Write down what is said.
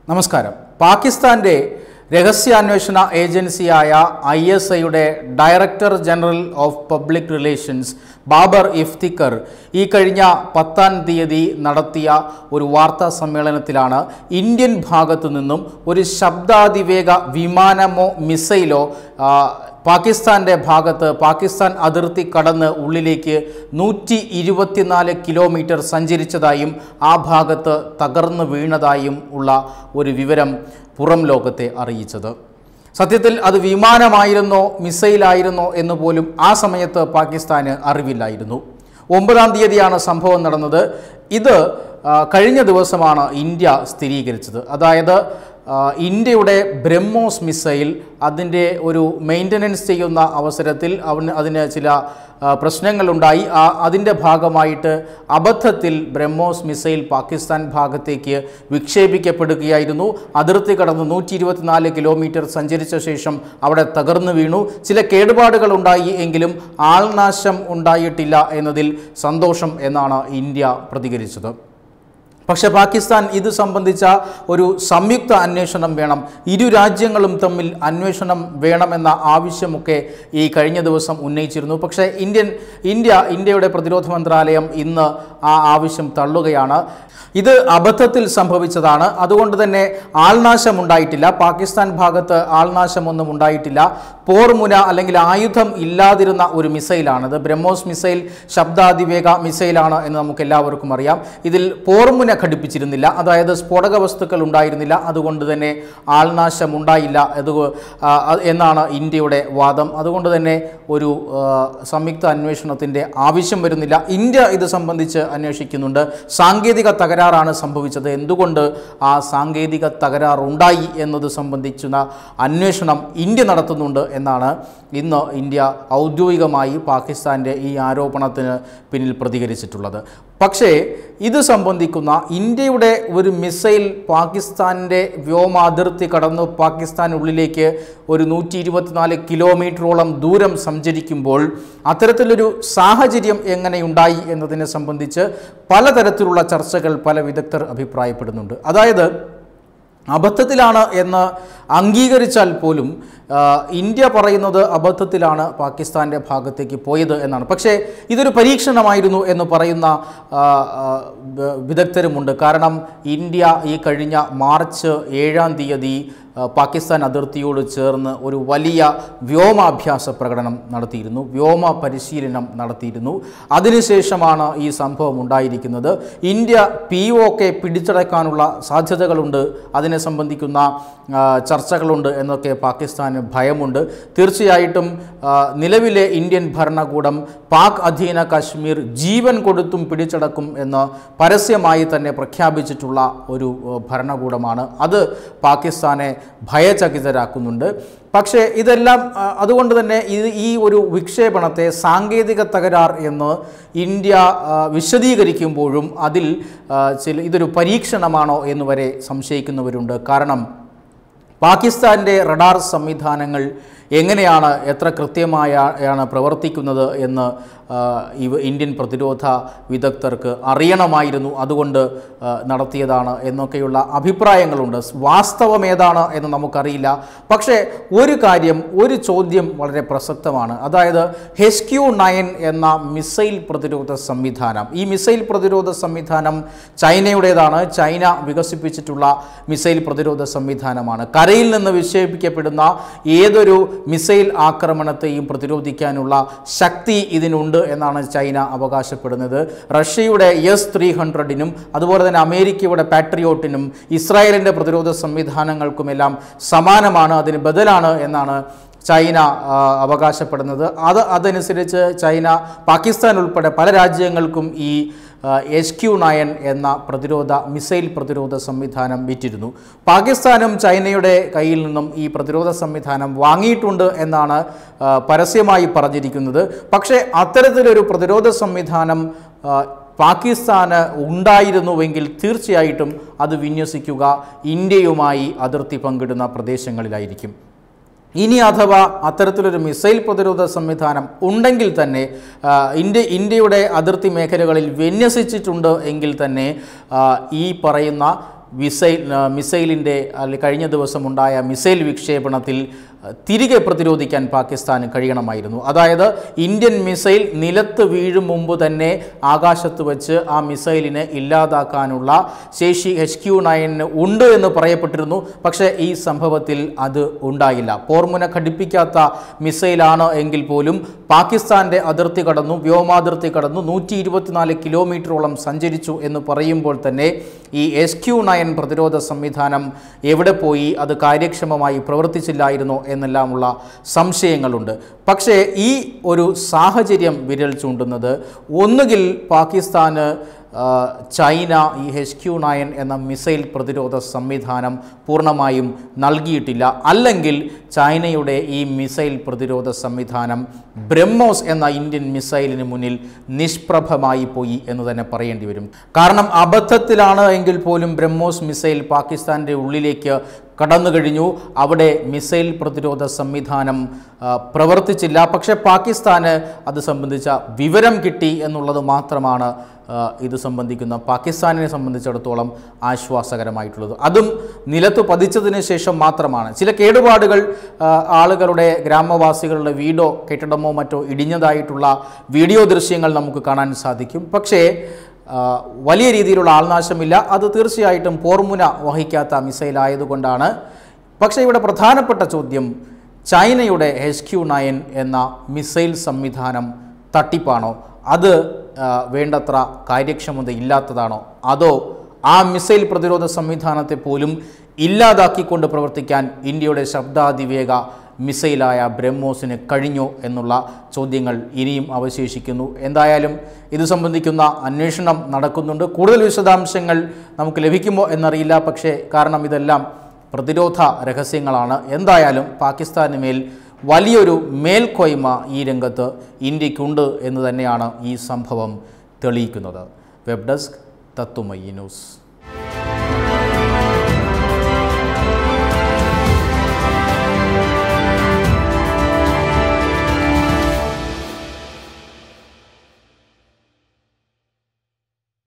നമസ്കാരം പാകിസ്ഥാന്റെ രഹസ്യാന്വേഷണ ഏജൻസിയായ ഐ എസ് ഐയുടെ director general of public relations Babar Iftikhar ഈ കഴിഞ്ഞ പത്താം തീയതി നടത്തിയ ഒരു വാർത്താ സമ്മേളനത്തിലാണ് ഇന്ത്യൻ ഭാഗത്തു നിന്നും ഒരു ശബ്ദാതിവേഗ വിമാനമോ മിസൈലോ ആ, പാകിസ്ഥാൻ്റെ ഭാഗത്ത് പാകിസ്ഥാൻ അതിർത്തി കടന്ന് ഉള്ളിലേക്ക് നൂറ്റി ഇരുപത്തിനാല് കിലോമീറ്റർ സഞ്ചരിച്ചതായും ആ ഭാഗത്ത് തകർന്നു വീണതായും ഉള്ള ഒരു വിവരം പുറം ലോകത്തെ അറിയിച്ചത് സത്യത്തിൽ അത് വിമാനമായിരുന്നോ മിസൈലായിരുന്നോ എന്ന് പോലും ആ സമയത്ത് പാകിസ്ഥാന് അറിവില്ലായിരുന്നു ഒമ്പതാം തീയതിയാണ് സംഭവം നടന്നത് ഇത് ആ, കഴിഞ്ഞ ദിവസമാണ് ഇന്ത്യ സ്ഥിരീകരിച്ചത് അതായത് ആ, ഇന്ത്യയുടെ ബ്രഹ്മോസ് മിസൈൽ അതിൻ്റെ ഒരു മെയിൻ്റനൻസ് ചെയ്യുന്ന അവസരത്തിൽ അവന് അതിന് ചില ആ, പ്രശ്നങ്ങളുണ്ടായി ആ അതിൻ്റെ ഭാഗമായിട്ട് അബദ്ധത്തിൽ ബ്രഹ്മോസ് മിസൈൽ പാകിസ്ഥാൻ ഭാഗത്തേക്ക് വിക്ഷേപിക്കപ്പെടുകയായിരുന്നു അതിർത്തി കടന്ന് നൂറ്റി ഇരുപത്തിനാല് കിലോമീറ്റർ സഞ്ചരിച്ച ശേഷം അവിടെ തകർന്നു വീണു ചില കേടുപാടുകൾ ഉണ്ടായി എങ്കിലും ആൾനാശം ഉണ്ടായിട്ടില്ല എന്നതിൽ സന്തോഷം എന്നാണ് ഇന്ത്യ പ്രതികരിച്ചത് പക്ഷേ പാകിസ്ഥാൻ ഇത് സംബന്ധിച്ച ഒരു സംയുക്ത അന്വേഷണം വേണം ഇരു രാജ്യങ്ങളും തമ്മിൽ അന്വേഷണം വേണമെന്ന ആവശ്യമൊക്കെ ഈ കഴിഞ്ഞ ദിവസം ഉന്നയിച്ചിരുന്നു പക്ഷേ ഇന്ത്യൻ ഇന്ത്യ ഇന്ത്യയുടെ പ്രതിരോധ മന്ത്രാലയം ഇന്ന് ആ ആവശ്യം തള്ളുകയാണ് ഇത് അബദ്ധത്തിൽ സംഭവിച്ചതാണ് അതുകൊണ്ട് തന്നെ ആൾനാശം ഉണ്ടായിട്ടില്ല പാകിസ്ഥാൻ ഭാഗത്ത് ആൾനാശമൊന്നും ഉണ്ടായിട്ടില്ല പോർമുന അല്ലെങ്കിൽ ആയുധം ഇല്ലാതിരുന്ന ഒരു മിസൈലാണിത് ബ്രഹ്മോസ് മിസൈൽ ശബ്ദാതിവേഗ മിസൈലാണ് എന്ന് നമുക്ക് എല്ലാവർക്കും അറിയാം ഇതിൽ പോർമുന ഘടിപ്പിച്ചിരുന്നില്ല അതായത് സ്ഫോടക വസ്തുക്കൾ ഉണ്ടായിരുന്നില്ല അതുകൊണ്ട് തന്നെ ആൾനാശം ഉണ്ടായില്ല അത് ആ, അത് എന്നാണ് ഇന്ത്യയുടെ വാദം അതുകൊണ്ട് തന്നെ ഒരു ആ, സംയുക്ത അന്വേഷണത്തിൻ്റെ ആവശ്യം വരുന്നില്ല ഇന്ത്യ ഇത് സംബന്ധിച്ച് അന്വേഷിക്കുന്നുണ്ട് സാങ്കേതിക തകരാറാണ് സംഭവിച്ചത് എന്തുകൊണ്ട് ആ സാങ്കേതിക തകരാർ ഉണ്ടായി എന്നത് സംബന്ധിച്ചുള്ള അന്വേഷണം ഇന്ത്യ നടത്തുന്നുണ്ട് എന്നാണ് ഇന്ന് ഇന്ത്യ ഔദ്യോഗികമായി പാകിസ്ഥാൻ്റെ ഈ ആരോപണത്തിന് പിന്നിൽ പ്രതികരിച്ചിട്ടുള്ളത് പക്ഷേ ഇത് സംബന്ധിക്കുന്ന ഇന്ത്യയുടെ ഒരു മിസൈൽ പാകിസ്ഥാൻ്റെ വ്യോമാതിർത്തി കടന്ന് പാകിസ്ഥാനുള്ളിലേക്ക് ഒരു നൂറ്റി ഇരുപത്തിനാല് കിലോമീറ്ററോളം ദൂരം സഞ്ചരിക്കുമ്പോൾ അത്തരത്തിലൊരു സാഹചര്യം എങ്ങനെയുണ്ടായി എന്നതിനെ സംബന്ധിച്ച് പലതരത്തിലുള്ള ചർച്ചകൾ പല വിദഗ്ധർ അഭിപ്രായപ്പെടുന്നുണ്ട് അതായത് അബദ്ധത്തിലാണ് എന്ന് അംഗീകരിച്ചാൽ പോലും ആ, ഇന്ത്യ പറയുന്നത് അബദ്ധത്തിലാണ് പാകിസ്ഥാൻ്റെ ഭാഗത്തേക്ക് പോയത് എന്നാണ് പക്ഷേ ഇതൊരു പരീക്ഷണമായിരുന്നു എന്ന് പറയുന്ന ആ, ആ, വ- വിദഗ്ധരുമുണ്ട് കാരണം ഇന്ത്യ ഈ കഴിഞ്ഞ മാർച്ച് ഏഴാം തീയതി ആ, പാകിസ്ഥാൻ അതിർത്തിയോട് ചേർന്ന് ഒരു വലിയ വ്യോമാഭ്യാസ പ്രകടനം നടത്തിയിരുന്നു വ്യോമ പരിശീലനം നടത്തിയിരുന്നു അതിനുശേഷമാണ് ഈ സംഭവം ഉണ്ടായിരിക്കുന്നത് ഇന്ത്യ പി ഒ കെ പിടിച്ചടക്കാനുള്ള സാധ്യതകളുണ്ട് അതിനെ സംബന്ധിക്കുന്ന ആ, ചർച്ചകളുണ്ട് എന്നൊക്കെ പാകിസ്ഥാന് ഭയമുണ്ട് തീർച്ചയായിട്ടും ആ, നിലവിലെ ഇന്ത്യൻ ഭരണകൂടം പാക് അധീന കാശ്മീർ ജീവൻ കൊടുത്തും പിടിച്ചടക്കും എന്ന് പരസ്യമായി തന്നെ പ്രഖ്യാപിച്ചിട്ടുള്ള ഒരു ഏഹ്, ഭരണകൂടമാണ് അത് പാകിസ്ഥാനെ ഭയചകിതരാക്കുന്നുണ്ട് പക്ഷേ ഇതെല്ലാം ആ, അതുകൊണ്ട് തന്നെ ഇത് ഈ ഒരു വിക്ഷേപണത്തെ സാങ്കേതിക തകരാർ എന്ന് ഇന്ത്യ ആ, വിശദീകരിക്കുമ്പോഴും അതിൽ ആ, ചില ഇതൊരു പരീക്ഷണമാണോ എന്ന് വരെ സംശയിക്കുന്നവരുണ്ട് കാരണം പാകിസ്ഥാൻ്റെ റഡാർ സംവിധാനങ്ങൾ എങ്ങനെയാണ് എത്ര കൃത്യമായാണ് പ്രവർത്തിക്കുന്നത് എന്ന് ആ, ഇവ ഇന്ത്യൻ പ്രതിരോധ വിദഗ്ധർക്ക് അറിയണമായിരുന്നു അതുകൊണ്ട് ആ, നടത്തിയതാണ് എന്നൊക്കെയുള്ള അഭിപ്രായങ്ങളുണ്ട് വാസ്തവം ഏതാണ് എന്ന് നമുക്കറിയില്ല പക്ഷേ ഒരു കാര്യം ഒരു ചോദ്യം വളരെ പ്രസക്തമാണ് അതായത് ഹെച്ച് ക്യു നയൻ എന്ന മിസൈൽ പ്രതിരോധ സംവിധാനം ഈ മിസൈൽ പ്രതിരോധ സംവിധാനം ചൈനയുടേതാണ് ചൈന വികസിപ്പിച്ചിട്ടുള്ള മിസൈൽ പ്രതിരോധ സംവിധാനമാണ് കരയിൽ നിന്ന് വിക്ഷേപിക്കപ്പെടുന്ന ഏതൊരു മിസൈൽ ആക്രമണത്തെയും പ്രതിരോധിക്കാനുള്ള ശക്തി ഇതിനുണ്ട് എന്നാണ് ചൈന അവകാശപ്പെടുന്നത് റഷ്യയുടെ എസ് ത്രീ ഹൺഡ്രഡിനും അതുപോലെ തന്നെ അമേരിക്കയുടെ പാട്രിയോട്ടിനും ഇസ്രായേലിൻ്റെ പ്രതിരോധ സംവിധാനങ്ങൾക്കുമെല്ലാം സമാനമാണ് അതിന് ബദലാണ് എന്നാണ് ചൈന ആ, അവകാശപ്പെടുന്നത് അത് അതനുസരിച്ച് ചൈന പാകിസ്ഥാൻ ഉൾപ്പെടെ പല രാജ്യങ്ങൾക്കും ഈ എച്ച് ക്യു നയൻ എന്ന പ്രതിരോധ മിസൈൽ പ്രതിരോധ സംവിധാനം വിറ്റിരുന്നു പാകിസ്ഥാനും ചൈനയുടെ കയ്യിൽ നിന്നും ഈ പ്രതിരോധ സംവിധാനം വാങ്ങിയിട്ടുണ്ട് എന്നാണ് ആ, പരസ്യമായി പറഞ്ഞിരിക്കുന്നത് പക്ഷേ അത്തരത്തിലൊരു പ്രതിരോധ സംവിധാനം ആ, പാകിസ്ഥാന് ഉണ്ടായിരുന്നുവെങ്കിൽ തീർച്ചയായിട്ടും അത് വിന്യസിക്കുക ഇന്ത്യയുമായി അതിർത്തി പങ്കിടുന്ന പ്രദേശങ്ങളിലായിരിക്കും ഇനി അഥവാ അത്തരത്തിലൊരു മിസൈൽ പ്രതിരോധ സംവിധാനം ഉണ്ടെങ്കിൽ തന്നെ ആ, ഇന്ത്യ ഇന്ത്യയുടെ അതിർത്തി മേഖലകളിൽ വിന്യസിച്ചിട്ടുണ്ട് എങ്കിൽ തന്നെ ആ, ഈ പറയുന്ന മിസൈൽ ആ, മിസൈലിൻ്റെ അല്ലെങ്കിൽ കഴിഞ്ഞ ദിവസം ഉണ്ടായ മിസൈൽ വിക്ഷേപണത്തിൽ ആ, തിരികെ പ്രതിരോധിക്കാൻ പാകിസ്ഥാന് കഴിയണമായിരുന്നു അതായത് ഇന്ത്യൻ മിസൈൽ നിലത്ത് വീഴും മുമ്പ് തന്നെ ആകാശത്ത് വെച്ച് ആ മിസൈലിനെ ഇല്ലാതാക്കാനുള്ള ശേഷി എച്ച് ക്യു നയന് ഉണ്ട് എന്ന് പറയപ്പെട്ടിരുന്നു പക്ഷേ ഈ സംഭവത്തിൽ അത് ഉണ്ടായില്ല പോർമുന ഘടിപ്പിക്കാത്ത മിസൈലാണ് എങ്കിൽ പോലും പാകിസ്ഥാന്റെ അതിർത്തി കടന്നു വ്യോമാതിർത്തി കടന്നു നൂറ്റി ഇരുപത്തിനാല് കിലോമീറ്ററോളം സഞ്ചരിച്ചു എന്ന് പറയുമ്പോൾ തന്നെ ഈ എസ് ക്യു നയൻ പ്രതിരോധ സംവിധാനം എവിടെ പോയി അത് കാര്യക്ഷമമായി പ്രവർത്തിച്ചില്ലായിരുന്നോ എന്നെല്ലാമുള്ള സംശയങ്ങളുണ്ട് പക്ഷേ ഈ ഒരു സാഹചര്യം വിരൽ ചൂണ്ടുന്നത് ഒന്നുകിൽ പാകിസ്ഥാന് ആ, ചൈന ഈ എച്ച് ക്യു നയൻ എന്ന മിസൈൽ പ്രതിരോധ സംവിധാനം പൂർണ്ണമായും നൽകിയിട്ടില്ല അല്ലെങ്കിൽ ചൈനയുടെ ഈ മിസൈൽ പ്രതിരോധ സംവിധാനം ബ്രഹ്മോസ് എന്ന ഇന്ത്യൻ മിസൈലിന് മുന്നിൽ നിഷ്പ്രഭമായി പോയി എന്ന് തന്നെ പറയേണ്ടി വരും കാരണം അബദ്ധത്തിലാണ് എങ്കിൽ പോലും ബ്രഹ്മോസ് മിസൈൽ പാകിസ്ഥാൻ്റെ ഉള്ളിലേക്ക് കടന്നു കഴിഞ്ഞു അവിടെ മിസൈൽ പ്രതിരോധ സംവിധാനം ആ, പ്രവർത്തിച്ചില്ല പക്ഷേ പാകിസ്ഥാന് അത് സംബന്ധിച്ച വിവരം കിട്ടി എന്നുള്ളത് മാത്രമാണ് ആ, ഇത് സംബന്ധിക്കുന്ന പാകിസ്ഥാനിനെ സംബന്ധിച്ചിടത്തോളം ആശ്വാസകരമായിട്ടുള്ളത് അതും നിലത്ത് പതിച്ചതിന് ശേഷം മാത്രമാണ് ചില കേടുപാടുകൾ ആ, ആളുകളുടെ ഗ്രാമവാസികളുടെ വീടോ കെട്ടിടമോ മറ്റോ ഇടിഞ്ഞതായിട്ടുള്ള വീഡിയോ ദൃശ്യങ്ങൾ നമുക്ക് കാണാൻ സാധിക്കും പക്ഷേ ആ, വലിയ രീതിയിലുള്ള ആൾനാശമില്ല അത് തീർച്ചയായിട്ടും പോർമുന വഹിക്കാത്ത മിസൈൽ ആയതുകൊണ്ടാണ് പക്ഷേ ഇവിടെ പ്രധാനപ്പെട്ട ചോദ്യം ചൈനയുടെ എച്ച് ക്യു നയൻ എന്ന മിസൈൽ സംവിധാനം തട്ടിപ്പാണോ അത് ആ, വേണ്ടത്ര കാര്യക്ഷമത ഇല്ലാത്തതാണോ അതോ ആ മിസൈൽ പ്രതിരോധ സംവിധാനത്തെ പോലും ഇല്ലാതാക്കിക്കൊണ്ട് പ്രവർത്തിക്കാൻ ഇന്ത്യയുടെ ശബ്ദാതിവേഗ മിസൈലായ ബ്രഹ്മോസിന് കഴിഞ്ഞോ എന്നുള്ള ചോദ്യങ്ങൾ ഇനിയും അവശേഷിക്കുന്നു എന്തായാലും ഇത് സംബന്ധിക്കുന്ന അന്വേഷണം നടക്കുന്നുണ്ട് കൂടുതൽ വിശദാംശങ്ങൾ നമുക്ക് ലഭിക്കുമോ എന്നറിയില്ല പക്ഷേ കാരണം ഇതെല്ലാം പ്രതിരോധ രഹസ്യങ്ങളാണ് എന്തായാലും പാകിസ്ഥാന് മേൽ വലിയൊരു മേൽക്കോയ്മ ഈ രംഗത്ത് ഇന്ത്യക്കുണ്ട് എന്ന് തന്നെയാണ് ഈ സംഭവം തെളിയിക്കുന്നത് വെബ് ഡെസ്ക് തത്തുമയി ന്യൂസ്